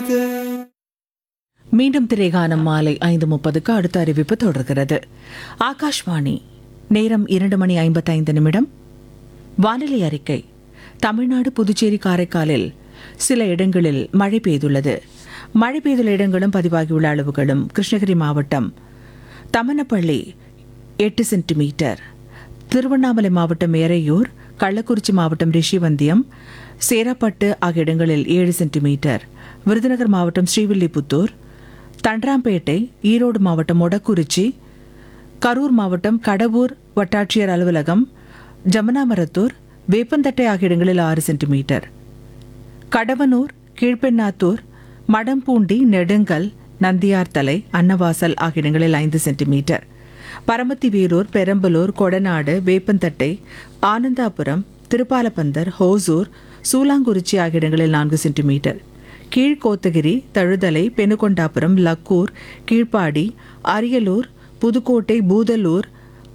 மீண்டும் திரைகானம் மாலை ஐந்து முப்பதுக்கு அடுத்த அறிவிப்பு தொடர்கிறது ஆகாஷ்வாணி நேரம் இரண்டு மணி ஐம்பத்தைந்து நிமிடம் வானிலை அறிக்கை தமிழ்நாடு புதுச்சேரி காரைக்காலில் சில இடங்களில் மழை பெய்துள்ளது மழை பெய்துள்ள இடங்களும் பதிவாகியுள்ள அளவுகளும் கிருஷ்ணகிரி மாவட்டம் தமனப்பள்ளி எட்டு சென்டிமீட்டர் திருவண்ணாமலை மாவட்டம் எறையூர் கள்ளக்குறிச்சி மாவட்டம் ரிஷிவந்தியம் சேராப்பட்டு ஆகிய இடங்களில் ஏழு சென்டிமீட்டர் விருதுநகர் மாவட்டம் ஸ்ரீவில்லிபுத்தூர் தண்டராம்பேட்டை ஈரோடு மாவட்டம் மொடக்குறிச்சி கரூர் மாவட்டம் கடவூர் வட்டாட்சியர் அலுவலகம் ஜமுனாமரத்தூர் வேப்பந்தட்டை ஆகிய இடங்களில் ஆறு சென்டிமீட்டர் கடவனூர் கீழ்பெண்ணாத்தூர் மடம்பூண்டி நெடுங்கல் நந்தியார்தலை அன்னவாசல் ஆகிய இடங்களில் ஐந்து சென்டிமீட்டர் பரமத்தி வீரூர் பெரம்பலூர் கொடநாடு வேப்பந்தட்டை ஆனந்தாபுரம் திருப்பாலப்பந்தர் ஹோசூர் சூலாங்குறிச்சி ஆகிய இடங்களில் நான்கு சென்டிமீட்டர் கீழ்கோத்தகிரி தழுதலை பெனுகொண்டாபுரம் லக்கூர் கீழ்ப்பாடி அரியலூர் புதுக்கோட்டை பூதலூர்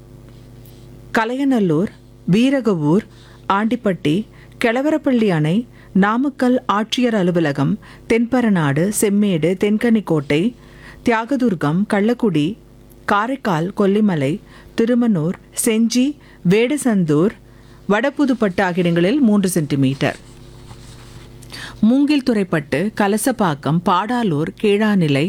கலையநல்லூர் வீரகவூர் ஆண்டிப்பட்டி கெளவரப்பள்ளி அணை நாமக்கல் ஆட்சியர் அலுவலகம் தென்பரநாடு செம்மேடு தென்கனிக்கோட்டை தியாகதுர்கம் கள்ளக்குடி காரைக்கால் கொல்லிமலை திருமனூர் செஞ்சி வேடசந்தூர் வடபுதுப்பட்டு ஆகிய இடங்களில் மூன்று சென்டிமீட்டர் மூங்கில் துறைப்பட்டு கலசப்பாக்கம் பாடாலூர் கீழாநிலை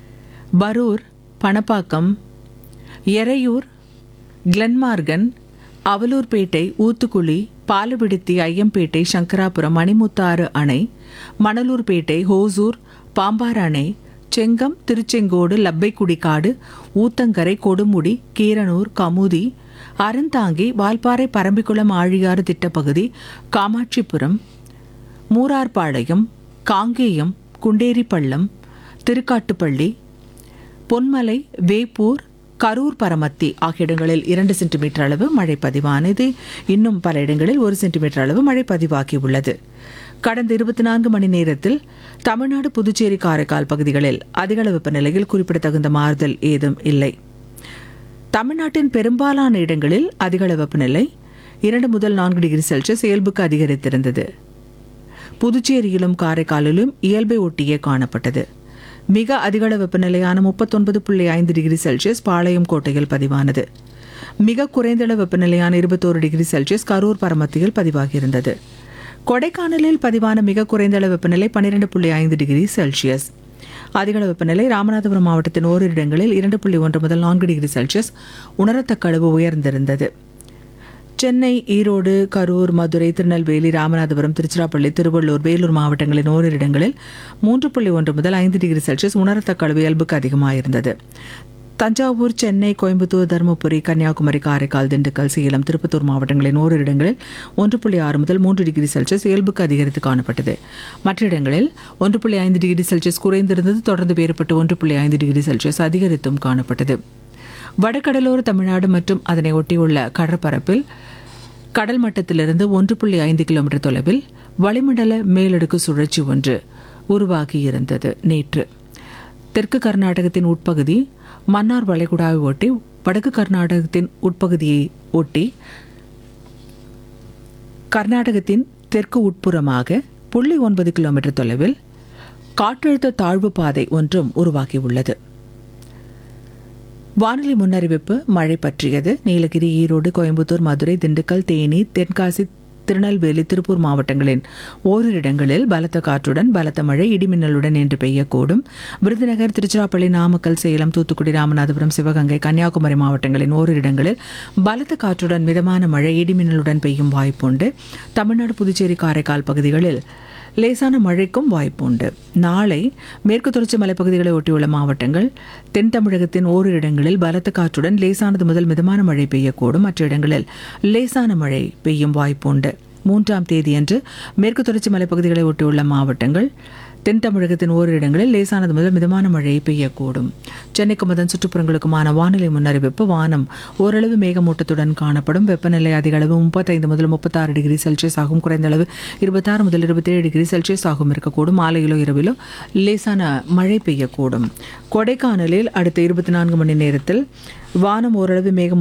பரூர் பணப்பாக்கம் எறையூர் கிளன்மார்கன் அவலூர்பேட்டை ஊத்துக்குளி பாலவிடுத்தி ஐயம்பேட்டை சங்கராபுரம் மணிமுத்தாறு அணை மணலூர்பேட்டை ஹோசூர் பாம்பார் அணை செங்கம் திருச்செங்கோடு லப்பைக்குடிக்காடு ஊத்தங்கரை கொடுமுடி கீரனூர் கமுதி அறந்தாங்கி வால்பாறை பரம்பிக்குளம் ஆழியாறு திட்டப்பகுதி காமாட்சிபுரம் மூரார்பாளையம் காங்கேயம் குண்டேரிப்பள்ளம் திருக்காட்டுப்பள்ளி பொன்மலை வேப்பூர் கரூர் பரமத்தி ஆகிய இடங்களில் இரண்டு சென்டிமீட்டர் அளவு மழை பதிவானது இன்னும் பல இடங்களில் ஒரு சென்டிமீட்டர் அளவு மழை பதிவாகியுள்ளது கடந்த இருபத்தி நான்கு மணி நேரத்தில் தமிழ்நாடு புதுச்சேரி காரைக்கால் பகுதிகளில் அதிகளவு வெப்பநிலையில் குறிப்பிடத்தகுந்த மாறுதல் ஏதும் இல்லை தமிழ்நாட்டின் பெரும்பாலான இடங்களில் அதிகளவு வெப்பநிலை இரண்டு முதல் நான்கு டிகிரி செல்சியஸ் இயல்புக்கு அதிகரித்திருந்தது புதுச்சேரியிலும் காரைக்காலிலும் இயல்பை ஒட்டியே காணப்பட்டது மிக அதிகள வெப்பநிலையான முப்பத்தொன்பது புள்ளி ஐந்து டிகிரி செல்சியஸ் பாளையம் கோட்டையில் பதிவானது மிக குறைந்தள வெப்பநிலையான இருபத்தோரு டிகிரி செல்சியஸ் கரூர் பரமத்தியில் பதிவாகியிருந்தது கொடைக்கானலில் பதிவான மிக குறைந்தள வெப்பநிலை பன்னிரெண்டு புள்ளி ஐந்து டிகிரி செல்சியஸ் அதிகள வெப்பநிலை ராமநாதபுரம் மாவட்டத்தின் ஓரிரு இடங்களில் இரண்டு புள்ளி ஒன்று முதல் நான்கு டிகிரி செல்சியஸ் உணரத்தக்க அளவு உயர்ந்திருந்தது சென்னை ஈரோடு கரூர் மதுரை திருநெல்வேலி ராமநாதபுரம் திருச்சிராப்பள்ளி திருவள்ளூர் வேலூர் மாவட்டங்களின் ஓரிரு இடங்களில் மூன்று புள்ளி ஒன்று முதல் ஐந்து டிகிரி செல்சியஸ் உணரத்தக்க அளவு இயல்புக்கு அதிகமாயிருந்தது தஞ்சாவூர் சென்னை கோயம்புத்தூர் தருமபுரி கன்னியாகுமரி காரைக்கால் திண்டுக்கல் சேலம் திருப்பத்தூர் மாவட்டங்களின் ஓரிரு இடங்களில் ஒன்று புள்ளி ஆறு முதல் மூன்று டிகிரி செல்சியஸ் இயல்புக்கு அதிகரித்து காணப்பட்டது மற்ற இடங்களில் ஒன்று புள்ளி ஐந்து டிகிரி செல்சியஸ் குறைந்திருந்தது தொடர்ந்து வேறுபட்டு ஒன்று புள்ளி ஐந்து டிகிரி செல்சியஸ் அதிகரித்தும் காணப்பட்டது வடகடலோர தமிழ்நாடு மற்றும் அதனை ஒட்டியுள்ள கடற்பரப்பில் கடல் மட்டத்திலிருந்து ஒன்று புள்ளி ஐந்து கிலோமீட்டர் தொலைவில் வளிமண்டல மேலடுக்கு சுழற்சி ஒன்று உருவாகியிருந்தது நேற்று தெற்கு கர்நாடகத்தின் உட்பகுதி மன்னார் வளைகுடாவை ஒட்டி வடக்கு கர்நாடகத்தின் உட்பகுதியை ஒட்டி கர்நாடகத்தின் தெற்கு உட்புறமாக புள்ளி ஒன்பது கிலோமீட்டர் தொலைவில் காற்றழுத்த தாழ்வு பாதை ஒன்றும் உருவாகியுள்ளது வானிலை முன்னறிவிப்பு மழை பற்றியது நீலகிரி ஈரோடு கோயம்புத்தூர் மதுரை திண்டுக்கல் தேனி தென்காசி திருநெல்வேலி திருப்பூர் மாவட்டங்களின் ஓரிரு இடங்களில் பலத்த காற்றுடன் பலத்த மழை இடிமின்னலுடன் இன்று பெய்யக்கூடும் விருதுநகர் திருச்சிராப்பள்ளி நாமக்கல் சேலம் தூத்துக்குடி ராமநாதபுரம் சிவகங்கை கன்னியாகுமரி மாவட்டங்களின் ஓரிரு இடங்களில் பலத்த காற்றுடன் மிதமான மழை இடிமின்னலுடன் பெய்யும் வாய்ப்புண்டு தமிழ்நாடு புதுச்சேரி காரைக்கால் பகுதிகளில் லேசான மழைக்கும் வாய்ப்புண்டு நாளை மேற்கு தொடர்ச்சி மலைப்பகுதிகளை ஒட்டியுள்ள மாவட்டங்கள் தென் தமிழகத்தின் ஓரிரு இடங்களில் பலத்த காற்றுடன் லேசானது முதல் மிதமான மழை பெய்யக்கூடும் மற்ற இடங்களில் லேசான மழை பெய்யும் வாய்ப்புண்டு மூன்றாம் தேதியன்று மேற்கு தொடர்ச்சி மலைப்பகுதிகளை ஒட்டியுள்ள மாவட்டங்கள் தென் தமிழகத்தின் ஓரிரு இடங்களில் லேசானது முதல் மிதமான மழை பெய்யக்கூடும் சென்னைக்கும் அதன் சுற்றுப்புறங்களுக்குமான வானிலை முன்னறிவிப்பு வானம் ஓரளவு மேகமூட்டத்துடன் காணப்படும் வெப்பநிலை அதிக அளவு முப்பத்தைந்து முதல் முப்பத்தாறு டிகிரி செல்சியஸ் ஆகும் குறைந்த அளவு இருபத்தாறு முதல் இருபத்தேழு டிகிரி செல்சியஸ் ஆகும் இருக்கக்கூடும் மாலையிலோ இரவிலோ லேசான மழை பெய்யக்கூடும் கொடைக்கானலில் அடுத்த இருபத்தி நான்கு மணி நேரத்தில் வானம் ஓரளவு மேகம்